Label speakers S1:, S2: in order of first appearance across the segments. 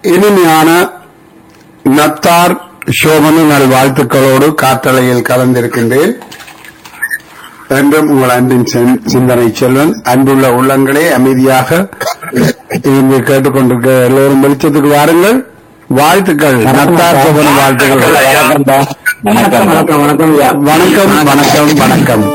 S1: இனிமையான நத்தார் சோமன நல் வாழ்த்துக்களோடு காற்றலையில் கலந்திருக்கின்றேன் என்றும் உங்கள் அன்பின் சிந்- சிந்தனை செல்வன் அன்புள்ள உள்ளங்களே அமைதியாக இங்கு கேட்டுக்கொண்டிருக்க எல்லோரும் வெளிச்சத்துக்கு வாருங்கள் வாழ்த்துக்கள் நத்தார் சோமன வாழ்த்துக்கள்
S2: வணக்கம் வணக்கம் வணக்கம் ஐயா
S1: வணக்கம் வணக்கம் வணக்கம்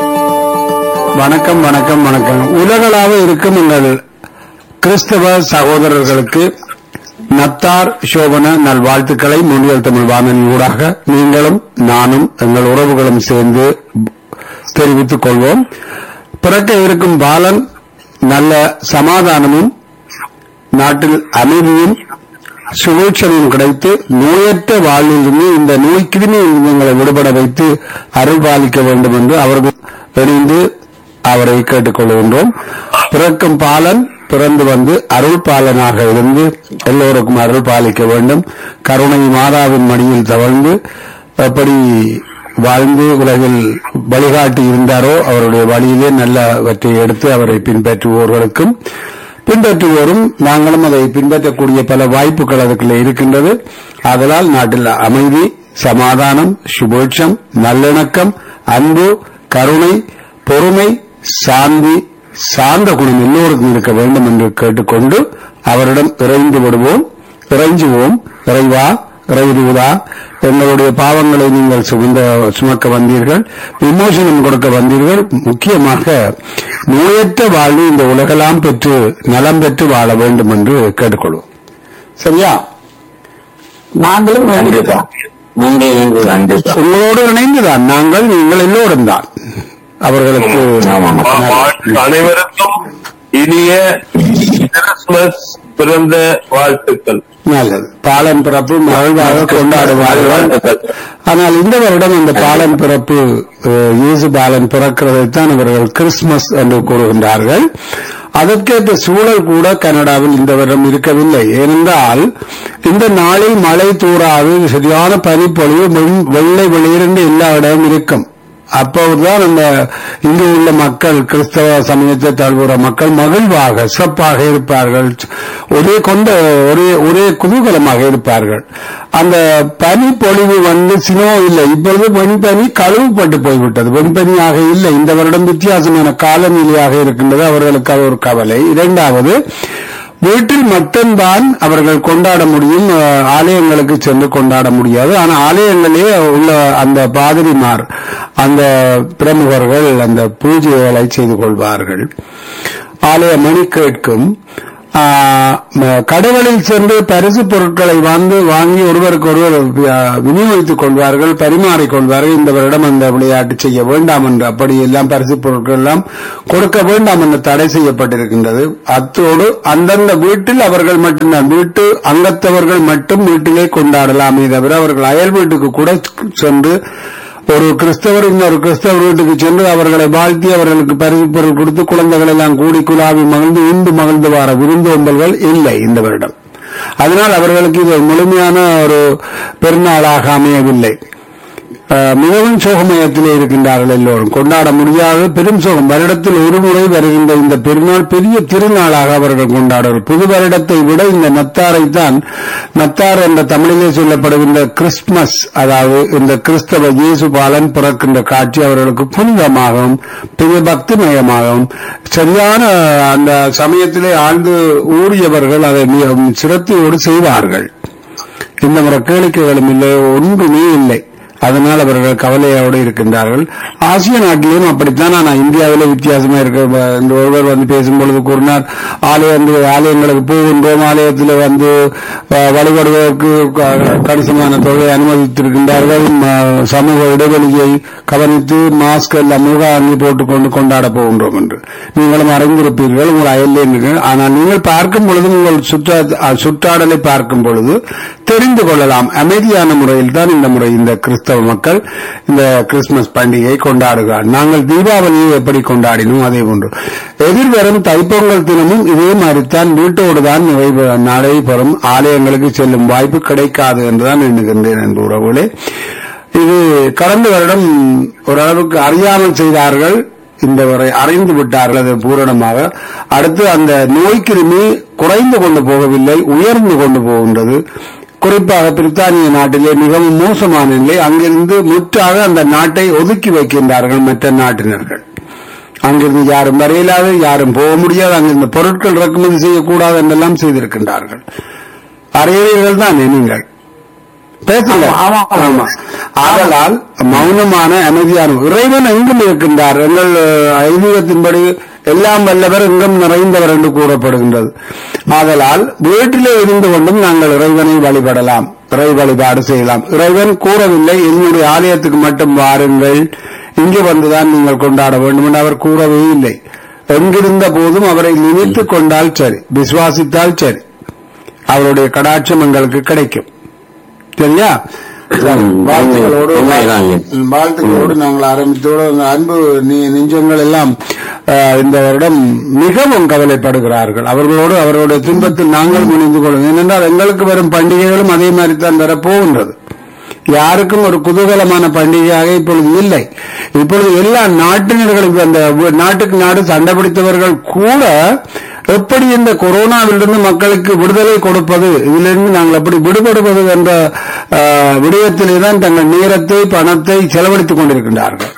S1: வணக்கம் வணக்கம் வணக்கம் உலகளாக இருக்கும் எங்கள் கிறிஸ்தவ சகோதரர்களுக்கு நத்தார் சோபன நல்வாழ்த்துக்களை முன்னில் தமிழ் வானொலி ஊடாக நீங்களும் நானும் எங்கள் உறவுகளும் சேர்ந்து தெரிவித்துக் கொள்வோம் பிறக்க இருக்கும் பாலன் நல்ல சமாதானமும் நாட்டில் அமைதியும் சுழற்சமும் கிடைத்து நோயற்ற வாழ்விலிருந்து இந்த நோய் கிருமியிலிருந்து எங்களை விடுபட வைத்து அருள் பாலிக்க வேண்டும் என்று அவர்கள் இணைந்து அவரை கேட்டுக்கொள்கின்றோம் பிறக்கும் பாலன் பிறந்து வந்து அருள் பாலனாக இருந்து எல்லோருக்கும் அருள் பாலிக்க வேண்டும் கருணை மாதாவின் மடியில் தவழ்ந்து எப்படி வாழ்ந்து உலகில் வழிகாட்டி இருந்தாரோ அவருடைய வழியிலே நல்லவற்றை எடுத்து அவரை பின்பற்றுவோர்களுக்கும் பின்பற்றுவோரும் நாங்களும் அதை பின்பற்றக்கூடிய பல வாய்ப்புகள் அதுக்குள்ள இருக்கின்றது ஆதலால் நாட்டில் அமைதி சமாதானம் சுபோட்சம் நல்லிணக்கம் அன்பு கருணை பொறுமை சாந்தி சார்ந்த குணம் எல்லோருக்கும் இருக்க வேண்டும் என்று கேட்டுக்கொண்டு அவரிடம் இறைந்து விடுவோம் இறைஞ்சுவோம் இறைவா இறைவுதா எங்களுடைய பாவங்களை நீங்கள் சுமந்த சுமக்க வந்தீர்கள் விமோசனம் கொடுக்க வந்தீர்கள் முக்கியமாக நோயற்ற வாழ்வு இந்த உலகெல்லாம் பெற்று நலம் பெற்று வாழ வேண்டும் என்று கேட்டுக்கொள்வோம் சரியா
S2: நாங்களும் வேண்டியதான் நீங்கள் இணைந்து கண்டிப்பா
S1: உங்களோடு இணைந்துதான் நாங்கள் நீங்கள் எல்லோரும் தான் அவர்களுக்கு
S2: ஆமாம்.
S3: அனைவருக்கும் இனிய கிறிஸ்துமஸ் பிறந்த வாழ்த்துக்கள்
S1: நல்லது பாலன் பிறப்பு மகிழ்வாக கொண்டாடுவார்கள் ஆனால் இந்த வருடம் அந்த பாலன் பிறப்பு அஹ், இயேசு பாலன் பிறக்கிறதைத்தான் இவர்கள் கிறிஸ்துமஸ் என்று கூறுகின்றார்கள் அதற்கேற்ற சூழல் கூட கனடாவில் இந்த வருடம் இருக்கவில்லை ஏனென்றால் இந்த நாளில் மழை தூறாது சரியான பனிப்பொழிவு வெண்- வெள்ளை வெளியிரண்டு எல்லா இடமும் இருக்கும் அப்போதுதான் அந்த இங்கு உள்ள மக்கள் கிறிஸ்தவ சமயத்தை தழுவுற மக்கள் மகிழ்வாக சிறப்பாக இருப்பார்கள் ஒரே கொண்ட ஒரே ஒரே குதூகலமாக இருப்பார்கள் அந்த பனி பொழிவு வந்து சினோ இல்லை இப்பொழுது வெண்பனி கழுவுப்பட்டு போய்விட்டது வெண்பனியாக இல்லை இந்த வருடம் வித்தியாசமான காலநிலையாக இருக்கின்றது அவர்களுக்கு அது ஒரு கவலை இரண்டாவது வீட்டில் மட்டும்தான் அவர்கள் கொண்டாட முடியும் அஹ், ஆலயங்களுக்கு சென்று கொண்டாட முடியாது ஆனால் ஆலயங்களே உள்ள அந்த பாதிரிமார் அந்த பிரமுகர்கள் அந்த பூஜைகளை செய்து கொள்வார்கள் ஆலய மணி கேட்கும் ஆஹ், ம- கடவுளில் சென்று பரிசு பொருட்களை வந்து வாங்கி ஒருவருக்கு ஒருவர் வி- விநியோகித்துக் கொள்வார்கள் பரிமாறிக் கொள்வார்கள் இந்த வருடம் அந்த விளையாட்டு செய்ய வேண்டாம் என்று அப்படி எல்லாம் பரிசு பொருட்கள் எல்லாம் கொடுக்க வேண்டாம் என்று தடை செய்யப்பட்டிருக்கின்றது அத்தோடு அந்தந்த வீட்டில் அவர்கள் மட்டும்தான் வீட்டு அங்கத்தவர்கள் மட்டும் வீட்டிலே கொண்டாடலாமே தவிர அவர்கள் அயல் வீட்டுக்கு கூட சென்று ஒரு கிறிஸ்தவர் இன்னொரு கிறிஸ்தவர் வீட்டுக்கு சென்று அவர்களை வாழ்த்தி அவர்களுக்கு பரிசு பொருள் கொடுத்து குழந்தைகள் எல்லாம் கூடி குழாவி மகிழ்ந்து உண்டு மகிழ்ந்து வார விருந்தோம்பல்கள் இல்லை இந்த வருடம் அதனால் அவர்களுக்கு இது முழுமையான ஒரு பெருநாளாக அமையவில்லை அஹ், மிகவும் சோகமயத்திலே இருக்கின்றார்கள் எல்லோரும் கொண்டாட முடியாத பெரும் சோகம் வருடத்தில் ஒரு முறை வருகின்ற இந்த பெருநாள் பெரிய திருநாளாக அவர்கள் கொண்டாடுவார்கள் புது வருடத்தை விட இந்த நத்தாரைத்தான் நத்தார் என்ற தமிழிலே சொல்லப்படுகின்ற கிறிஸ்துமஸ் அதாவது இந்த கிறிஸ்தவ இயேசு பாலன் பிறக்கின்ற காட்சி அவர்களுக்கு புனிதமாகவும் பெரிய பக்திமயமாகவும் சரியான அந்த சமயத்திலே ஆழ்ந்து ஊறியவர்கள் அதை மிகவும் சிரத்தையோடு செய்வார்கள் இந்த முறை கேளிக்கைகளும் இல்லை ஒன்றுமே இல்லை அதனால் அவர்கள் கவலையோடு இருக்கின்றார்கள் ஆசிய நாட்டிலும் அப்படித்தான் ஆனா இந்தியாவிலே வித்தியாசமா இருக்க ப- இந்த ஒருவர் வந்து பேசும்பொழுது கூறினார் ஆலயம் ஆலயங்களுக்கு போகின்றோம் ஆலயத்தில் வந்து அஹ், வழிபடுவதற்கு க- கணிசமான தொகை அனுமதித்திருக்கின்றார்கள் ம- சமூக இடைவெளியை கவனித்து மாஸ்க் எல்லாம் முக அங்கி போட்டுக்கொண்டு கொண்டாட போகின்றோம் என்று நீங்களும் அறிந்திருப்பீர்கள் உங்கள் அயல்லே இருக்கிறீர்கள். ஆனால் நீங்கள் பார்க்கும் பொழுது உங்கள் சுற்றா அஹ், சுற்றாடலை பார்க்கும் பொழுது தெரிந்து கொள்ளலாம் அமைதியான முறையில் தான் இந்த முறை இந்த கிறிஸ்தவ மக்கள் இந்த கிறிஸ்துமஸ் பண்டிகையை கொண்டாடுகிறார் நாங்கள் தீபாவளியை எப்படி கொண்டாடினோம் அதே போன்று எதிர்வரும் தைப்பொங்கல் தினமும் இதே மாதிரித்தான் வீட்டோடு தான் நிறைவு- நடைபெறும் ஆலயங்களுக்கு செல்லும் வாய்ப்பு கிடைக்காது என்றுதான் எண்ணுகின்றேன் என்று உறவுகளே இது கடந்த வருடம் ஓரளவுக்கு அறியாமல் செய்தார்கள் இந்த வரை அறிந்து விட்டார்கள் அது பூரணமாக அடுத்து அந்த நோய் கிருமி குறைந்து கொண்டு போகவில்லை உயர்ந்து கொண்டு போகின்றது குறிப்பாக பிரித்தானிய நாட்டிலே மிகவும் மோசமான நிலை அங்கிருந்து முற்றாக அந்த நாட்டை ஒதுக்கி வைக்கின்றார்கள் மற்ற நாட்டினர்கள் அங்கிருந்து யாரும் வரையிலாது யாரும் போக முடியாது அங்கிருந்து பொருட்கள் இறக்குமதி செய்யக்கூடாது என்றெல்லாம் செய்திருக்கின்றார்கள் அறியீர்கள் தான் நீங்கள் பேசுங்க
S2: ஆமா, ஆமா.
S1: ஆமா ஆதலால் மௌனமான அமைதியான இறைவன் எங்கும் இருக்கின்றார் எங்கள் அஹ், ஐதீகத்தின்படி எல்லாம் வல்லவர் எங்கும் நிறைந்தவர் என்று கூறப்படுகின்றது ஆதலால் வீட்டிலே இருந்து கொண்டும் நாங்கள் இறைவனை வழிபடலாம் இறை வழிபாடு செய்யலாம் இறைவன் கூறவில்லை என்னுடைய ஆலயத்துக்கு மட்டும் வாருங்கள் இங்கு வந்துதான் நீங்கள் கொண்டாட வேண்டும் என்று அவர் கூறவே இல்லை எங்கிருந்த போதும் அவரை நினைத்துக் கொண்டால் சரி விசுவாசித்தால் சரி அவருடைய கடாட்சம் எங்களுக்கு கிடைக்கும் சரியா சரி, வாழ்த்துக்களோடு
S2: உண்மைதான்.
S1: வாழ்த்துக்களோடு நாங்கள் ஆரம்பித்தோடு உங்க அன்பு நி- நெஞ்சங்கள் எல்லாம் அஹ், இந்த வருடம் மிகவும் கவலைப்படுகிறார்கள் அவர்களோடு அவர்களுடைய துன்பத்தில் நாங்கள் முனைந்து கொள்ளும் ஏனென்றால் எங்களுக்கு வரும் பண்டிகைகளும் அதே மாதிரி தான் வரப்போகின்றது யாருக்கும் ஒரு குதூகலமான பண்டிகையாக இப்பொழுது இல்லை இப்பொழுது எல்லா நாட்டினர்களுக்கு அந்த வு- நாட்டுக்கு நாடு சண்டை பிடித்தவர்கள் கூட எப்படி இந்த கொரோனாவிலிருந்து மக்களுக்கு விடுதலை கொடுப்பது இதிலிருந்து நாங்கள் எப்படி விடுபடுவது என்ற ஆஹ், விடயத்திலே தான் தங்கள் நேரத்தை பணத்தை செலவழித்துக் கொண்டிருக்கின்றார்கள்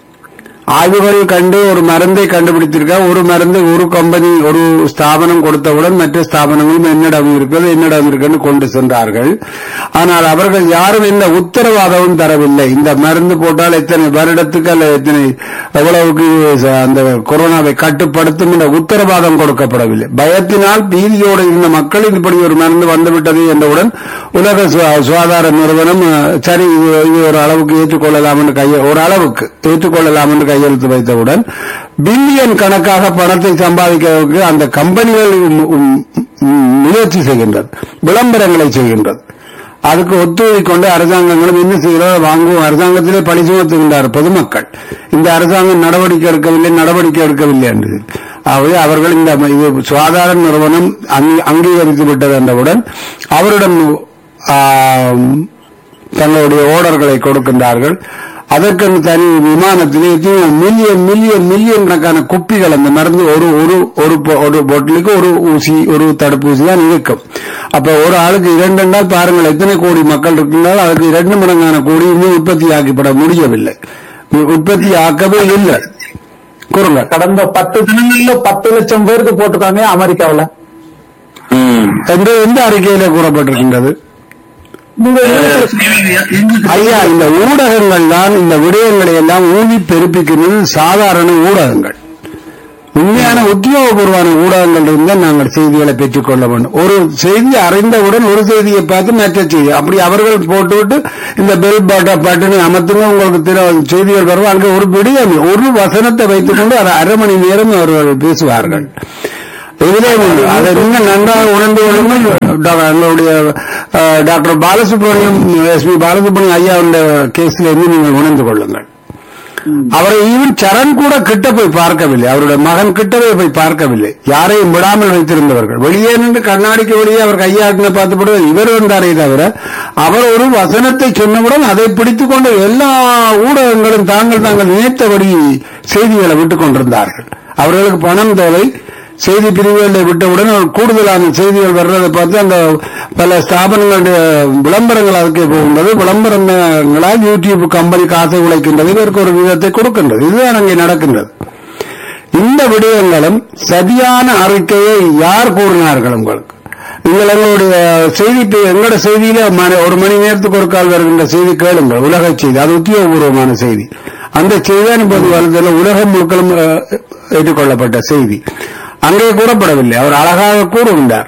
S1: ஆய்வுகள் கண்டு ஒரு மருந்தை கண்டுபிடித்திருக்கா ஒரு மருந்து ஒரு கம்பெனி ஒரு ஸ்தாபனம் கொடுத்தவுடன் மற்ற ஸ்தாபனங்களும் என்னிடம் இருக்கிறது என்னிடம் இருக்குன்னு கொண்டு சென்றார்கள் ஆனால் அவர்கள் யாரும் இந்த உத்தரவாதமும் தரவில்லை இந்த மருந்து போட்டால் எத்தனை வருடத்துக்கு அல்ல எத்தனை எவ்வளவுக்கு ச- அந்த கொரோனாவை கட்டுப்படுத்தும் என்ற உத்தரவாதம் கொடுக்கப்படவில்லை பயத்தினால் பீதியோடு இருந்த மக்கள் இப்படி ஒரு மருந்து வந்துவிட்டது என்றவுடன் உலக சு- சுகாதார நிறுவனம் அஹ், சரி இது இது ஒரு அளவுக்கு ஏற்றுக்கொள்ளலாம் என்று கைய ஒரு அளவுக்கு ஏற்றுக்கொள்ளலாம் என்று கையெழுத்து வைத்தவுடன் பில்லியன் கணக்காக பணத்தை சம்பாதிக்கிறதுக்கு அந்த கம்பெனிகள் உம், உம், உம், முயற்சி செய்கின்றது விளம்பரங்களை செய்கின்றது அதுக்கு ஒத்துழைக் கொண்டு அரசாங்கங்களும் என்ன செய்கிறதோ வாங்குவோம் அரசாங்கத்திலே பழி சுமத்துகின்றார் பொதுமக்கள் இந்த அரசாங்கம் நடவடிக்கை எடுக்கவில்லை நடவடிக்கை எடுக்கவில்லை என்று ஆகவே அவர்கள் இந்த ம- இது சுகாதார நிறுவனம் அங்கீ- அங்கீகரித்து விட்டது என்றவுடன் அவரிடம் ஆம், தங்களுடைய ஓர்டர்களை கொடுக்கின்றார்கள் அதற்கு தனி விமானத்திலே எத்தனையோ மில்லியன் மில்லியன் மில்லியன் கணக்கான குப்பிகள் அந்த மருந்து ஒரு ஒரு ஒரு பொ- ஒரு பொட்டிலுக்கு ஒரு ஊசி ஒரு தடுப்பூசி தான் இருக்கும் அப்ப ஒரு ஆளுக்கு இரண்டு நாள் பாருங்கள் எத்தனை கோடி மக்கள் இருக்கின்றால் அதுக்கு இரண்டு மடங்கான கோடி இன்னும் உற்பத்தி ஆக்கப்பட முடியவில்லை உற்பத்தி ஆக்கவே இல்லை கூறுங்க
S2: கடந்த பத்து தினங்கள்ல பத்து லட்சம் பேருக்கு போட்டிருக்காங்க அமெரிக்காவுல
S1: என்று எந்த அறிக்கையில கூறப்பட்டிருக்கின்றது ஐயா இந்த ஊடகங்கள் தான் இந்த விடயங்களை எல்லாம் ஊதி பெருப்பிக்கிறது சாதாரண ஊடகங்கள் உண்மையான உத்தியோகபூர்வமான ஊடகங்கள் இருந்தால் நாங்கள் செய்திகளை பெற்றுக்கொள்ள வேண்டும் ஒரு செய்தி அறிந்தவுடன் ஒரு செய்தியை பார்த்து மற்ற செய்தி அப்படி அவர்கள் போட்டுவிட்டு இந்த பெல் பட்ட பட்டனை அமர்த்துங்க உங்களுக்கு தின செய்திகள் வரும் அங்கே ஒரு விடயம் ஒரு வசனத்தை வைத்துக்கொண்டு அதை அரை மணி நேரம் அவர்கள் பேசுவார்கள் இதிலே உண்டு. அதை நீங்கள் நன்றாக உணர்ந்து கொள்ளுங்கள் டாக்டர் எங்களுடைய அஹ், doctor Balasubramaniam S P Balasubramaniam ஐயாவுடைய கேஸ்ல இருந்து நீங்கள் உணர்ந்து கொள்ளுங்கள் அவரை ஈவன் சரண் கூட கிட்ட போய் பார்க்கவில்லை அவருடைய மகன் கிட்டவே போய் பார்க்கவில்லை யாரையும் விடாமல் வைத்திருந்தவர்கள் வெளியே நின்று கண்ணாடிக்கு வெளியே அவர் கையாட்டின பார்த்துப்பட இவர் வந்தாரே தவிர அவர் ஒரு வசனத்தை சொன்னவுடன் அதை பிடித்துக் கொண்டு எல்லா ஊடகங்களும் தாங்கள் தாங்கள் நினைத்தபடி செய்திகளை விட்டுக் கொண்டிருந்தார்கள் அவர்களுக்கு பணம் தேவை செய்தி பிரிவுகளை விட்டவுடன் ஒரு கூடுதலான செய்திகள் வர்றதை பார்த்து அந்த பல ஸ்தாபனங்களுடைய விளம்பரங்கள் அதுக்கு போகின்றது விளம்பரங்களால் யூடியூப் கம்பெனி காசை உழைக்கின்றது இதற்கு ஒரு விதத்தை கொடுக்கின்றது இதுதான் அங்கே நடக்கின்றது இந்த விடயங்களும் சரியான அறிக்கையை யார் கூறினார்கள் உங்களுக்கு நீங்கள் எங்களுடைய செய்தி பே- எங்களோட செய்தியில மணி- ஒரு மணி நேரத்துக்கு ஒரு கால் வருகின்ற செய்தி கேளுங்கள் உலக செய்தி அது உத்தியோகபூர்வமான செய்தி அந்த செய்தி தான் இப்போது வருதில் உலகம் முழுக்களும் அஹ், ஏற்றுக்கொள்ளப்பட்ட செய்தி அங்கே கூறப்படவில்லை அவர் அழகாக கூறுகின்றார்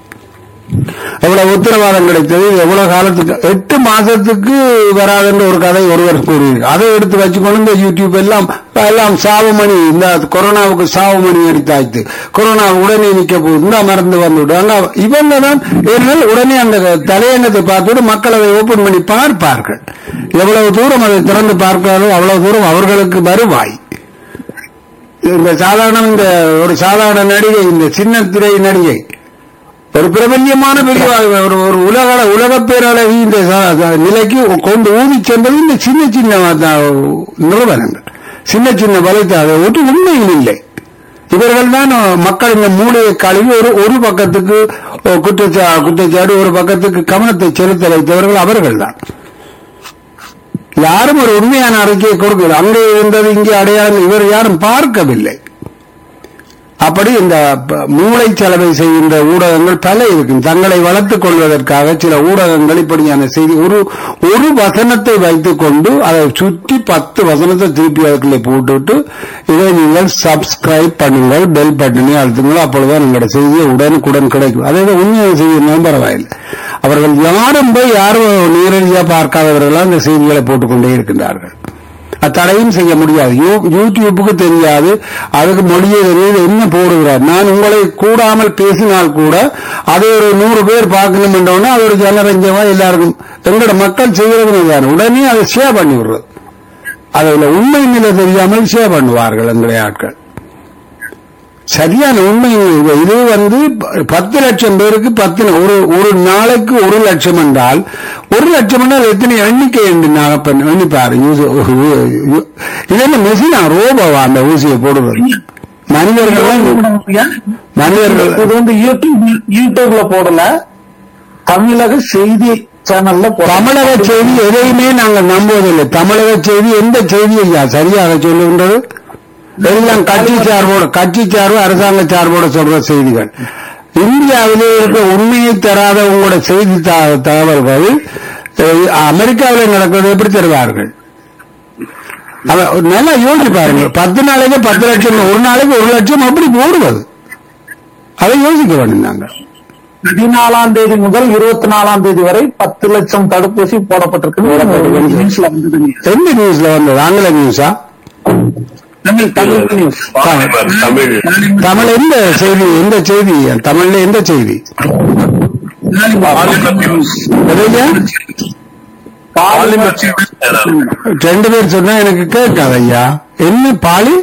S1: எவ்வளவு உத்தரவாதம் கிடைத்தது இது எவ்வளவு காலத்துக்கு எட்டு மாசத்துக்கு வராதுன்ற ஒரு கதை ஒருவர் கூறியிருக்கு அதை எடுத்து வச்சுக்கொண்டு இந்த யூடியூப் எல்லாம் எல்லாம் சாவுமணி இந்த கொரோனாவுக்கு சாவுமணி அடித்தாய்த்து கொரோனா உடனே நிக்க போகுது இந்த மருந்து வந்து விடுவாங்க இவங்க தான் ஏனெனில் உடனே அந்த தலையங்கத்தை பார்த்துட்டு மக்கள் அதை ஓபன் பண்ணி பார்ப்பார்கள் எவ்வளவு தூரம் அதை திறந்து பார்க்கிறாரோ அவ்வளவு தூரம் அவர்களுக்கு வருவாய் இந்த சாதாரண இந்த ஒரு சாதாரண நடிகை இந்த சின்ன திரை நடிகை ஒரு பிரபல்யமான பெரிய ஒரு ஒரு உலக உலக பேரழகி இந்த ச- ச- நிலைக்கு கொண்டு ஊதி சென்றது இந்த சின்ன சின்ன த- நிறுவனங்கள் சின்ன சின்ன வலைத்து அதை ஒட்டு உண்மையில் இல்லை இவர்கள் தான் மக்கள் இந்த மூளையை கழுவி ஒரு ஒரு பக்கத்துக்கு குற்றச்சா குற்றச்சாட்டு ஒரு பக்கத்துக்கு கவனத்தை செலுத்த வைத்தவர்கள் அவர்கள் தான் யாரும் ஒரு உண்மையான அறிக்கையை கொடுக்கல அங்கே இருந்தது இங்கே அடையாளம் இவர் யாரும் பார்க்கவில்லை அப்படி இந்த ப- மூளை செலவை செய்கின்ற ஊடகங்கள் பல இருக்கும் தங்களை வளர்த்துக் கொள்வதற்காக சில ஊடகங்கள் இப்படியான செய்தி ஒரு ஒரு வசனத்தை வைத்துக் கொண்டு அதை சுற்றி பத்து வசனத்தை திருப்பி அதுக்குள்ளே போட்டுவிட்டு இதை நீங்கள் சப்ஸ்கிரைப் பண்ணுங்கள் பெல் பட்டனை அழுத்துங்கள் அப்பொழுதுதான் உங்களோட செய்தியை உடனுக்குடன் கிடைக்கும் அதே உண்மையை செய்யணும் பரவாயில்லை அவர்கள் யாரும் போய் யாரும் நேரடியாக பார்க்காதவர்களால் அந்த செய்திகளை போட்டுக்கொண்டே இருக்கின்றார்கள் அத்தடையும் செய்ய முடியாது யூ- யூடியூப்புக்கு தெரியாது அதுக்கு மொழியை தெரியாது என்ன போடுகிறார் நான் உங்களை கூடாமல் பேசினால் கூட அதை ஒரு நூறு பேர் பார்க்கணும் என்றோன்னா அது ஒரு ஜனரஞ்சமா எல்லாருக்கும் எங்களோட மக்கள் செய்கிறது தான் உடனே அதை ஷேர் பண்ணி விடுறது அதுல உண்மை நிலை தெரியாமல் ஷேர் பண்ணுவார்கள் எங்களுடைய ஆட்கள் சரியான உண்மை இது. இது வந்து ப- பத்து லட்சம் பேருக்கு பத்து ஒரு ஒரு நாளைக்கு ஒரு லட்சம் என்றால் ஒரு லட்சம் என்றால் எத்தனை எண்ணிக்கை என்று நாங்க பண்ண- எண்ணிப்பாரு யூஸ்- யூ- இது என்ன மெஷினா ரோபோவா அந்த ஊசியை போடுவது மனிதர்கள் மனிதர்கள்
S2: இது வந்து யூடியூப் யூடியூப்ல போடல தமிழக செய்தி சேனல்ல போடல
S1: தமிழக செய்தி எதையுமே நாங்கள் நம்புவதில்லை தமிழக செய்தி எந்த செய்தி ஐயா சரியாக சொல்லுகின்றது எல்லாம் கட்சி சார்போடு கட்சி சார்பு அரசாங்க சார்போடு சொல்ற செய்திகள் இந்தியாவிலே இருக்க உண்மையை தராத உங்களோட செய்தி த- தகவல்கள் அஹ், அமெரிக்காவில் நடக்கிறது எப்படி தருவார்கள் அவ- நல்லா யோசிச்சு பாருங்க பத்து நாளைக்கு பத்து லட்சம் ஒரு நாளைக்கு ஒரு லட்சம் அப்படி போடுவது அதை யோசிக்க வேண்டும் நாங்கள்
S2: பதினாலாம் தேதி முதல் இருபத்தி நாலாம் தேதி வரை பத்து லட்சம் தடுப்பூசி போடப்பட்டிருக்கு நியூஸ்ல வந்தது
S1: எந்த நியூஸ்ல வந்தது ஆங்கில நியூஸா
S2: தமிழ் தமிழ் நியூஸ்
S3: பாலிமர் தமிழ்
S1: தமிழ் எந்த செய்தி எந்த செய்தி தமிழ்ல எந்த செய்தி
S3: பாலிமர் நியூஸ்
S1: எதையா?
S3: Polimer news channel.
S1: ரெண்டு பேர் சொன்னா எனக்கு கேட்காது ஐயா என்ன பாலி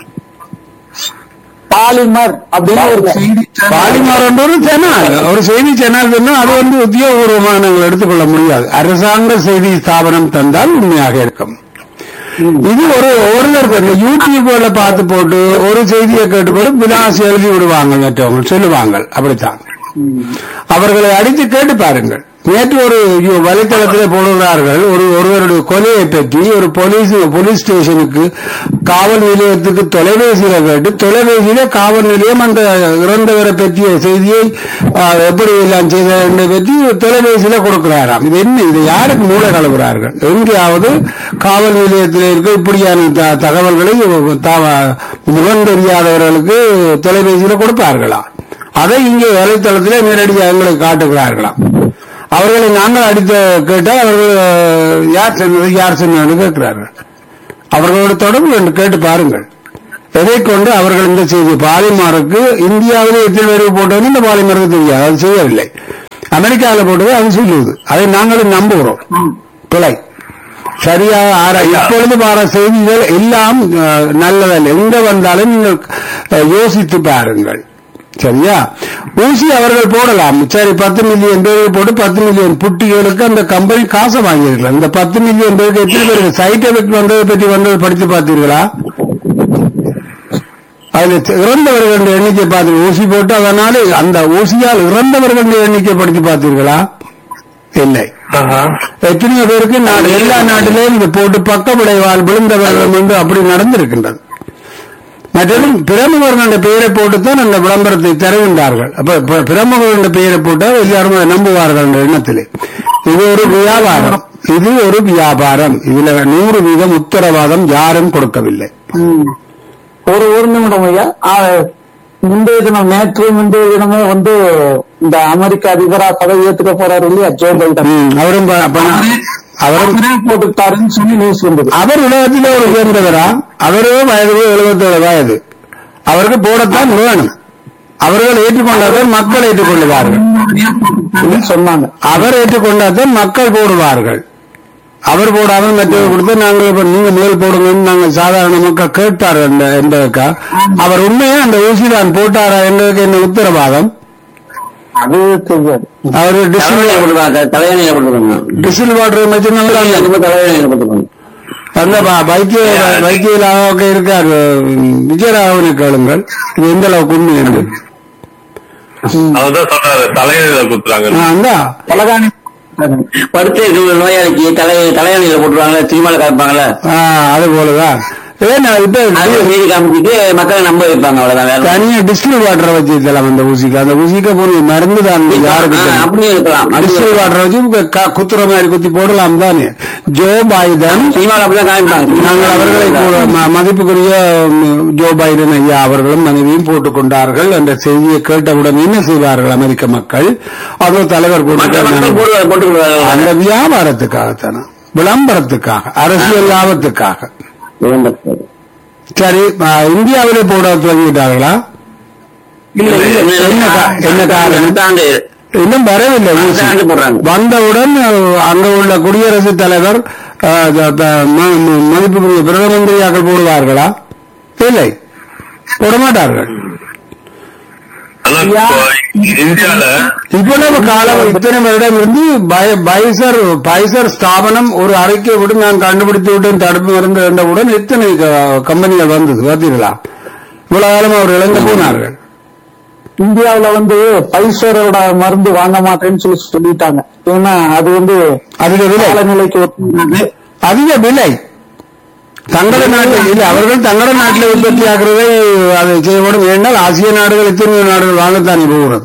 S2: பாலிமர் அப்படின்னு ஒரு செய்தி சேனல்.
S1: பாலிமார் என்ற ஒரு சேனல் ஒரு செய்தி சேனல் சொன்னா அது வந்து உத்தியோகபூர்வமாக நாங்கள் எடுத்துக்கொள்ள முடியாது அரசாங்க செய்தி ஸ்தாபனம் தந்தால் உண்மையாக இருக்கும் இது ஒரு ஒருவர் இந்த யூடியூப்ல பார்த்து போட்டு ஒரு செய்தியை கேட்டுக்கொண்டு விலாசி எழுதி விடுவாங்க மற்றவங்க சொல்லுவாங்க அப்படித்தான் அவர்களை அடித்து கேட்டு பாருங்கள் நேற்று ஒரு யு- வலைத்தளத்திலே போடுகிறார்கள் ஒரு ஒருவருடைய கொலையை பற்றி ஒரு போலீஸ் போலீஸ் ஸ்டேஷனுக்கு காவல் நிலையத்துக்கு தொலைபேசியில கேட்டு தொலைபேசியில காவல் நிலையம் அந்த இறந்தவரை பற்றிய செய்தியை ஆ, எப்படி எல்லாம் செய்த பற்றி தொலைபேசியில கொடுக்கிறாராம் இது என்ன இது யாருக்கு மூளை கலவுகிறார்கள் எங்கேயாவது காவல் நிலையத்தில் இருக்க இப்படியான த- தகவல்களை த- முகம் தெரியாதவர்களுக்கு தொலைபேசியில கொடுப்பார்களா அதை இங்கே வலைத்தளத்திலே நேரடியாக எங்களுக்கு காட்டுகிறார்களாம் அவர்களை நாங்கள் அடித்த கேட்டால் அவர்கள் அஹ், யார் சொன்னது யார் சொன்னது கேட்கிறார்கள் அவர்களோட தொடர்பு என்று கேட்டு பாருங்கள் எதை கொண்டு அவர்கள் இந்த செய்தி பாலிமாருக்கு இந்தியாவிலே எத்தனை பேருக்கு போட்டது இந்த பாலிமாருக்கு தெரியாது அது செய்யவில்லை அமெரிக்காவில் போட்டது அது சொல்லுது அதை நாங்களும் நம்புகிறோம் பிழை சரியாக ஆரா இப்பொழுது வர செய்திகள் எல்லாம் அஹ், நல்லதல்ல எங்க வந்தாலும் நீங்கள் அஹ், யோசித்து பாருங்கள் சரியா ஊசி அவர்கள் போடலாம் சரி பத்து மில்லியன் பேருக்கு போட்டு பத்து மில்லியன் புட்டிகளுக்கு அந்த கம்பெனி காசை வாங்கியிருக்கலாம் இந்த பத்து மில்லியன் பேருக்கு எத்தனை பேருக்கு சைட் எஃபெக்ட் வந்ததை பற்றி வந்ததை படித்து பார்த்தீர்களா அதுல இறந்தவர்களுடைய எண்ணிக்கை பார்த்து ஊசி போட்டு அதனால அந்த ஊசியால் இறந்தவர்களுடைய எண்ணிக்கை படித்து பார்த்தீர்களா இல்லை
S3: ஆஹா.
S1: எத்தனையோ பேருக்கு நாடு எல்லா நாட்டிலேயும் இது போட்டு பக்க விளைவால் விழுந்தவர்கள் வந்து அப்படி நடந்திருக்கின்றது மற்றது பிரமுகர்களுடைய பெயரை போட்டுத்தான் அந்த விளம்பரத்தை தருகின்றார்கள் அப்ப ப- பிரமுகர்களுடைய பெயரை போட்டால் எல்லாரும் அதை நம்புவார்கள் என்ற எண்ணத்திலே இது ஒரு வியாபாரம் இது ஒரு வியாபாரம் இதுல நூறு வீதம் உத்தரவாதம் யாரும் கொடுக்கவில்லை
S2: ம். ஒரு ஒரு நிமிடம் ஐயா ஆ, முந்தைய தினம் நேற்று முந்தைய தினமே வந்து இந்த அமெரிக்க அதிபரா பதவி ஏத்துக்க போறாரு இல்லையா ஜோ பைடன்
S1: ம், அவரும் ப- பண- அவரும்
S2: அவரே போட்டுட்டாருன்னு சொல்லி நியூஸ் வந்தது
S1: அவர் உலகத்திலே ஒரு உயர்ந்தவரா அவரே வயது எழுபத்தேழு வயது அவருக்கு போடத்தான் வேணும் அவர்கள் ஏற்றுக்கொண்டாதான் மக்கள் ஏற்றுக்கொள்ளுவார்கள்
S2: அப்படின்னு சொன்னாங்க
S1: அவர் ஏற்றுக்கொண்டாதான் மக்கள் போடுவார்கள் அவர் போடாமல் மற்றவர் கொடுத்து நாங்கள் இப்ப நீங்க முதல் போடுங்கன்னு நாங்கள் சாதாரண மக்கள் கேட்பார்கள் என்ற- என்பதற்கா அவர் உண்மையா அந்த ஊசி தான் போட்டாரா என்பதற்கு என்ன உத்தரவாதம்
S2: அது தெரியாது
S1: அவர் டிசில்
S4: தலைவணியில போட்டுருக்காங்க தலைவணியில போட்டுருக்காங்க
S1: டிசில் வாட்டர் வச்சு நல்லா
S4: தலைவணியில போட்டுருக்காங்க
S1: அந்த ப- வைத்திய வைத்தியலாக இருக்கார் உம், விஜயராகவனை கேளுங்கள் இது எந்த அளவுக்கு உண்மை என்று
S3: அவர்தான் சொல்றாரு தலையில குத்துறாங்க
S1: ஆ, அந்தா
S2: பலகாணி
S4: படுத்து இருக்கிற நோயாளிக்கு தலை தலையணியில போட்டுருவாங்கல்ல சினிமால காமிப்பாங்கல்ல
S1: ஆ, அது போலதான் ஏன்னா இப்ப
S4: அது மீறி காமிச்சிட்டு மக்களை நம்ப வைப்பாங்க அவ்வளவுதான் வேற
S1: தனியா டிஸ்டில் வாட்டரை வச்சு தரலாம் அந்த ஊசிக்கு அந்த ஊசிக்கு போன மருந்து தான் யாருக்கு
S4: ஆ,
S1: தெரியும்?
S4: அப்படியும் இருக்கலாம் அது
S1: டிஸ்டில் வாட்டரை வச்சு க- குத்துற மாதிரி குத்தி போடலாம் தானே ஜோ பைடன்
S4: சினிமால அப்படிதான் காமிப்பாங்க
S1: நாங்கள் அவர்களை கூட ம- மதிப்புக்குரிய ம், ஜோ பைடன் ஐயா அவர்களும் மனைவியும் போட்டுக் கொண்டார்கள் என்ற செய்தியை கேட்டவுடன் என்ன செய்வார்கள் அமெரிக்க மக்கள் அதோ தலைவர்
S4: மற்ற மக்கள்
S1: கூட
S4: போடுவாங்க போட்டுக்
S1: அந்த வியாபாரத்துக்காகத்தானே விளம்பரத்துக்காக அரசியல் லாபத்துக்காக சரி ஆ, இந்தியாவிலே போட துவங்கிட்டார்களா
S4: இல்ல இல்ல
S1: என்ன கா- என்ன காரணம்?
S4: அடுத்த ஆண்டு
S1: இன்னும் வரவில்லை ஊசி
S4: அடுத்த ஆண்டு போடுறாங்க
S1: வந்தவுடன் அஹ், அங்க உள்ள குடியரசுத் தலைவர் அஹ், த- த- ம- ம- மதிப்புக்குரிய பிரதம மந்திரியாக்கள் போடுவார்களா இல்லை போட மாட்டார்கள்
S3: ஆனா இப்போ இந்தியால
S1: இவ்வளவு காலம் இத்தனை வருடம் இருந்து பை- பைசர் பைசர் ஸ்தாபனம் ஒரு அறிக்கை விட்டு நான் கண்டுபிடித்து விட்டேன் தடுப்பு மருந்து என்றவுடன் எத்தனை க- கம்பெனிகள் வந்தது பார்த்தீங்களா இவ்வளவு காலம் அவர் இழந்து போனார்கள்
S2: இந்தியாவுல வந்து பைசரோட மருந்து வாங்க மாட்டேன்னு சொல்லி சொல்லிட்டாங்க ஏன்னா அது வந்து
S1: அதிக விலை
S2: காலநிலைக்கு ஒத்து
S1: அதிக விலை தங்கள நாட்டில் இல்லை அவர்கள் தங்கள நாட்டில் உற்பத்தி ஆகிறதை அதை செய்யப்படும் ஏனால் ஆசிய நாடுகள் எத்தனையோ நாடுகள் வாங்கத்தானே போகிறது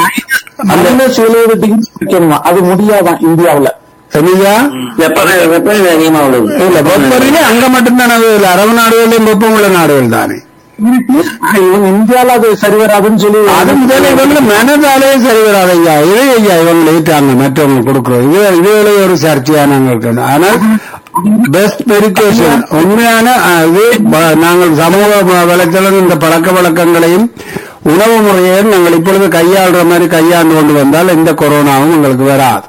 S2: மைனஸ் எழுபது டிகிரி வைக்கணுமா அது முடியாதான் இந்தியாவுல
S1: சரியா
S4: வெப்பநிலை வெப்பநிலை அதிகமா உள்ளது
S1: இல்ல வெப்பநிலை அங்க மட்டும்தானே அது இல்லை அரபு நாடுகளிலும் வெப்பம் உள்ள நாடுகள் தானே
S2: ஆனா, இவங்க இந்தியால அது சரி வராதுன்னு சொல்லி
S1: அது முதல்ல இவங்க மனதாலே சரி வராது ஐயா இதே ஐயா இவங்க ஏற்றாங்க மற்றவங்க கொடுக்கிறோம் இது இதுல ஒரு சர்ச்சையான இருக்கணும் ஆனால் பெஸ்ட் மெடிக்கேஷன் உண்மையான அஹ், இது ப- நாங்கள் சமூக வ- வலைத்தளம் இந்த பழக்க வழக்கங்களையும் உணவு முறையையும் நாங்கள் இப்பொழுது கையாளுற மாதிரி கையாண்டு கொண்டு வந்தால் எந்த கொரோனாவும் உங்களுக்கு வராது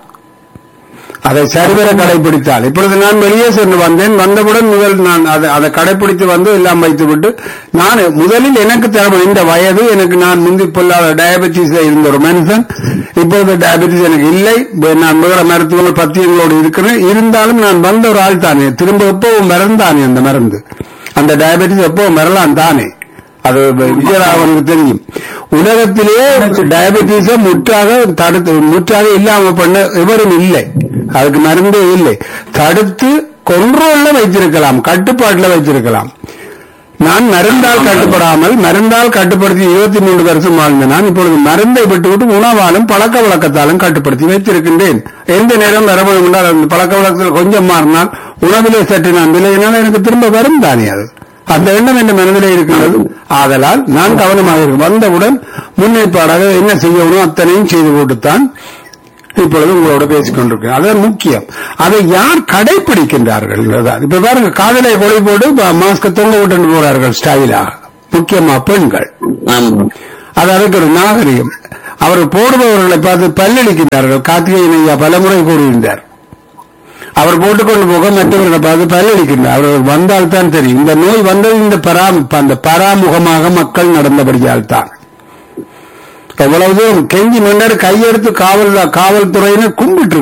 S1: அதை சரிவர கடைபிடித்தால் இப்பொழுது நான் வெளியே சென்று வந்தேன் வந்தவுடன் முதல் நான் அதை அதை கடைபிடித்து வந்து எல்லாம் வைத்து விட்டு நான் முதலில் எனக்கு தேவை இந்த வயது எனக்கு நான் முந்தி பொல்லாத டயபெட்டிஸ் இருந்த ஒரு மனுஷன் இப்பொழுது டயபெட்டிஸ் எனக்கு இல்லை இப்ப நான் வேற மருத்துவங்கள் பத்தியங்களோடு இருக்கிறேன் இருந்தாலும் நான் வந்த ஒரு ஆள் தானே திரும்ப எப்பவும் மறந்தானே அந்த மருந்து அந்த டயபெட்டிஸ் எப்பவும் வரலாம் தானே அது விஜயராகவனுக்கு தெரியும் உலகத்திலேயே டயபெட்டிஸை முற்றாக தடுத்து முற்றாக இல்லாம பண்ண எவரும் இல்லை அதுக்கு மருந்தே இல்லை தடுத்து கொன்றோல்ல வைத்திருக்கலாம் கட்டுப்பாட்டுல வைத்திருக்கலாம் நான் மருந்தால் கட்டுப்படாமல் மருந்தால் கட்டுப்படுத்தி இருபத்தி மூன்று வருஷம் வாழ்ந்த நான் இப்பொழுது மருந்தை விட்டுவிட்டு உணவாலும் பழக்க வழக்கத்தாலும் கட்டுப்படுத்தி வைத்திருக்கின்றேன் எந்த நேரம் வர என்றால் அந்த பழக்க வழக்கத்தில் கொஞ்சம் மாறினால் உணவிலே சற்று நான் விலகினால் எனக்கு திரும்ப வரும் தானே அது அந்த எண்ணம் என் மனதிலே இருக்கின்றது ஆதலால் நான் கவனமாக இருக்கும் வந்தவுடன் முன்னேற்பாடாக என்ன செய்யணும் அத்தனையும் செய்து போட்டுத்தான் இப்பொழுது உங்களோட பேசிக் கொண்டிருக்கிறேன் அதுதான் முக்கியம் அதை யார் கடைபிடிக்கின்றார்கள் என்றுதான். இப்ப பாருங்க காதலை கொலை போட்டு மாஸ்க தொங்க விட்டு போறார்கள் ஸ்டைலாக முக்கியமா பெண்கள்
S4: ஆமா
S1: அது அதுக்கு ஒரு நாகரிகம் அவர் போடுபவர்களை பார்த்து பல்லளிக்கின்றார்கள் கார்த்திகேயன் ஐயா பலமுறை கூறுகின்றார் அவர் போட்டுக்கொண்டு போக மற்றவர்களை பார்த்து பல்லளிக்கின்றார் அவர் வந்தால் தான் தெரியும் இந்த நோய் வந்தது இந்த பரா அந்த பராமுகமாக மக்கள் நடந்தபடியால் தான் எவ்வளவு தூரம் கெஞ்சி முன்னர் கையெடுத்து காவல் காவல்துறையினர் கும்பிட்டு